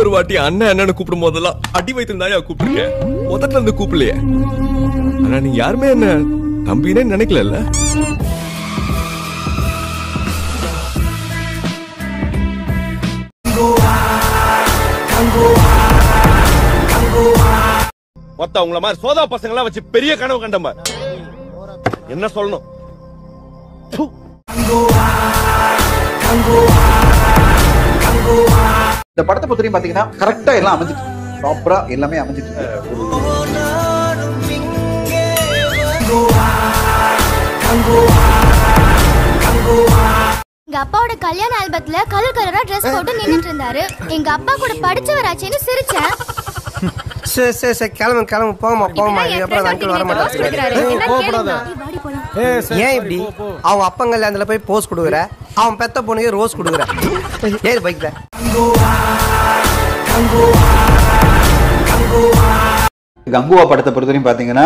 ஒவ்வொரு வாட்டி அண்ணன் அண்ணன் கூப்பிடும் போதெல்லாம் அடி வைத்திருந்தாயா கூப்பிட்டுருக்கேன் முதல்ல இருந்து கூப்பிடலையே ஆனா நீ யாருமே என்ன தம்பினே நினைக்கல மொத்த உங்கள மாதிரி சோதா பசங்க எல்லாம் வச்சு பெரிய கனவு கண்டம்ப என்ன சொல்லணும் இந்த படத்தை பொறுத்தவரையும் பாத்தீங்கன்னா கரெக்டா எல்லாம் அமைஞ்சிட்டு ப்ராப்பரா எல்லாமே அமைஞ்சிட்டு இருக்கு. எங்க அப்பாவோட கல்யாண ஆல்பத்துல கலர் கலரா ட்ரெஸ் போட்டு நின்னுட்டு இருந்தாரு எங்க அப்பா கூட படிச்சவராச்சேன்னு சிரிச்சேன் சரி சரி சரி கிளம்பு கிளம்பு போமா போமா இதுக்கப்புறம் அங்கிள் வர மாட்டாங்க ஏன் இப்படி அவன் அப்பன் கல்யாணத்துல போய் போஸ் கொடுக்குற அவன் பெத்த பொண்ணுக்கு ரோஸ் கொடுக்குற ஏது பைக்ல கங்குவா படத்தை பொறுத்தவரையும் பாத்தீங்கன்னா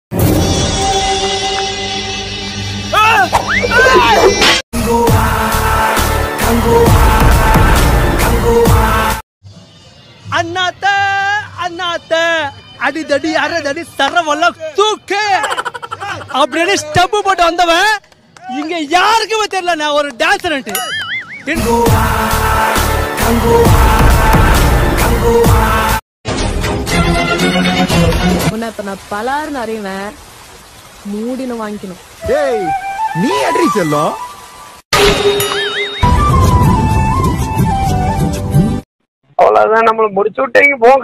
அண்ணாத்த அண்ணாத்த அடிதடி அரதடி சரவெல்லாம் தூக்கு அப்படின்னு ஸ்டெப் போட்டு வந்தவன் இங்க யாருக்குமே தெரியல நான் ஒரு டான்சர்ன்ட்டு உன்னை இப்ப நான் பலாருன்னு அறிவேன் மூடினு வாங்கிக்கணும் டேய் நீ அட்ரி செல்லம் அவ்வளவுதான் நம்மள முடிச்சு விட்டீங்க போங்க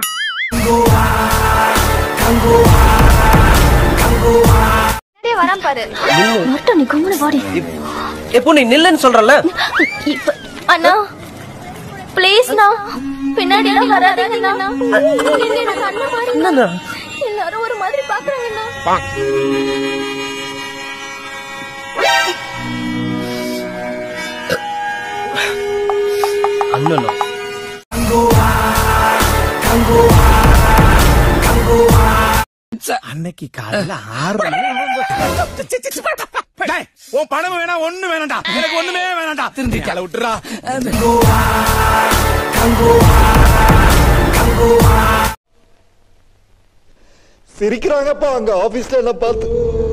வரான் பாரு மட்டும் நீ கும்பிடு பாடி எப்போ நீ நில்லுன்னு சொல்றல இப்ப அண்ணா ப்ளீஸ்ண்ணா பின்னாடி எல்லாம் வராதீங்கண்ணா நீங்க எனக்கு அண்ணன் மாதிரி எல்லாரும் ஒரு மாதிரி பாக்குறாங்கண்ணா அண்ணனும் அன்னைக்கு காலையில ஆறு உன் பணம் வேணா ஒண்ணு வேணாம்டா எனக்கு ஒண்ணுமே வேணாம்டா திருந்தி கிள விட்டுறா சிரிக்கிறாங்கப்பா அங்க ஆபீஸ்ல எல்லாம் பார்த்து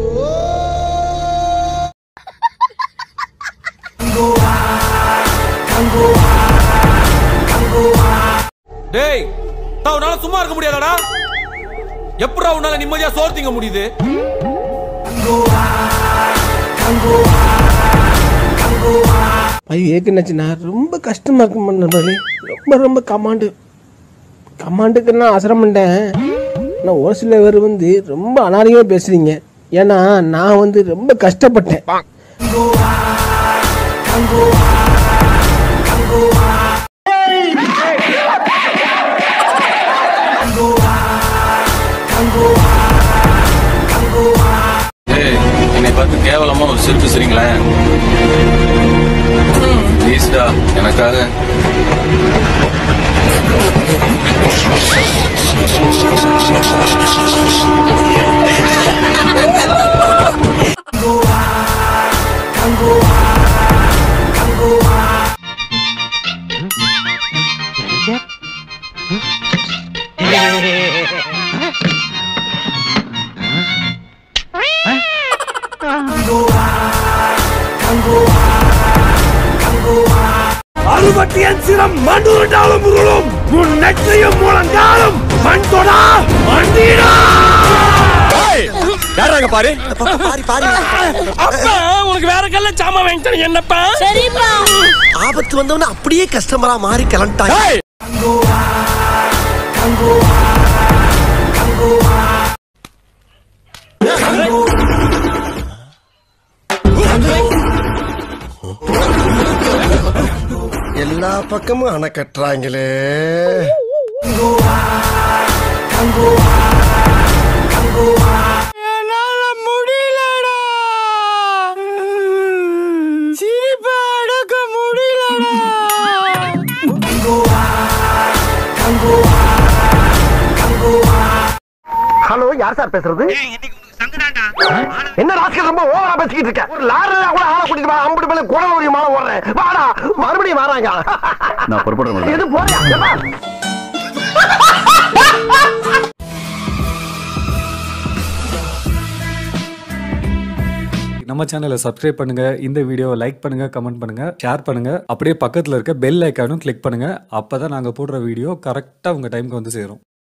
டேய் உன்னால சும்மா இருக்க முடியாதடா எப்படா உன்னால நிம்மதியா சோறு திங்க முடியுது ஐயோ ஏக்குனாச்சுண்ணா ரொம்ப கஷ்டமா இருக்கு மண்ணே ரொம்ப ரொம்ப கமாண்டு கமாண்டுக்கு நான் அசரமாட்டேன் ஆனால் ஒரு சில பேர் வந்து ரொம்ப அனாரிகமாக பேசுறீங்க ஏன்னா நான் வந்து ரொம்ப கஷ்டப்பட்டேன் என்னை பார்த்து கேவலமா ஒரு சிரிப்பு சிரிங்களேன் ப்ளீஸ்டா எனக்காக அறுபட்டியன் சிரம் மண்டுருண்டாலும் முருளும் உன் நெற்றியும் முழங்காலும் மண் தொடா மண்டீடா யாராங்க பாரு அப்பா உனக்கு வேற கல்ல சாமான் வாங்கிட்டேன் என்னப்பா சரிப்பா ஆபத்து வந்தவன அப்படியே கஸ்டமரா மாறி கிளம்பிட்டாங்க எல்லா பக்கமும் அணை கட்டுறாங்களே என்னால முடியலடா சிரிப்பை அடக்க முடியலடா ஹலோ யார் சார் பேசுறது என்ன ராஸ்கல் ரொம்ப ஓவரா பேசிக்கிட்டு இருக்க ஒரு லாரில கூட ஆளை கூட்டிட்டு வா அம்புட்டு மேல குடல் ஒரு மாலை ஓடுறேன் வாடா மறுபடியும் வராங்க நான் புறப்படுறேன் எது போறியா எப்பா? நம்ம சேனலை சப்ஸ்கிரைப் பண்ணுங்க இந்த வீடியோவை லைக் பண்ணுங்க கமெண்ட் பண்ணுங்க ஷேர் பண்ணுங்க அப்படியே பக்கத்துல இருக்க பெல் ஐக்கானும் கிளிக் பண்ணுங்க அப்பதான் நாங்க போடுற வீடியோ கரெக்டா உங்க டைம்க்கு வந்து சேரும்